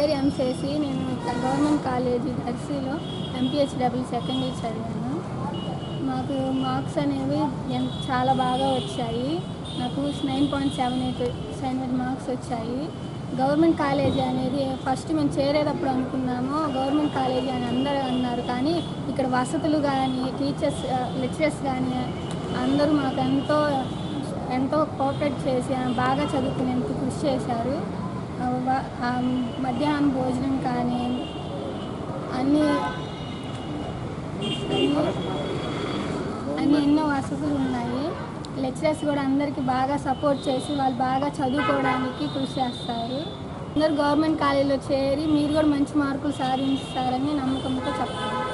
పేరు ఎంసేసి నేను ఇక్కడ గవర్నమెంట్ కాలేజీ దర్శిలో ఎంపీహెచ్ డబుల్ సెకండ్ ఇయర్ చదివాను మాకు మార్క్స్ అనేవి ఎన్- చాలా బాగా వచ్చాయి నాకు nine point seven eight seven eight marks వచ్చాయి గవర్నమెంట్ కాలేజీ అనేది ఫస్ట్ మేము చేరేటప్పుడు అనుకున్నాము గవర్నమెంట్ కాలేజీ అని అందరూ అన్నారు కానీ ఇక్కడ వసతులు కానీ టీచర్స్ లెక్చరర్స్ కానీ అందరూ మాకు ఎంతో ఎంతో కోఆపరేట్ చేసి ఆ, బాగా చదువుకునేందుకు కృషి చేశారు ఆ, వ- ఆ, మధ్యాహ్నం భోజనం కానీ అన్నీ అన్నీ అన్ని ఎన్నో వసతులు ఉన్నాయి లెక్చరర్స్ కూడా అందరికీ బాగా సపోర్ట్ చేసి వాళ్ళు బాగా చదువుకోవడానికి కృషి చేస్తారు అందరు గవర్నమెంట్ కాలేజీలో చేరి మీరు కూడా మంచి మార్కులు సాధిస్తారని నమ్మకంతో చెప్తాను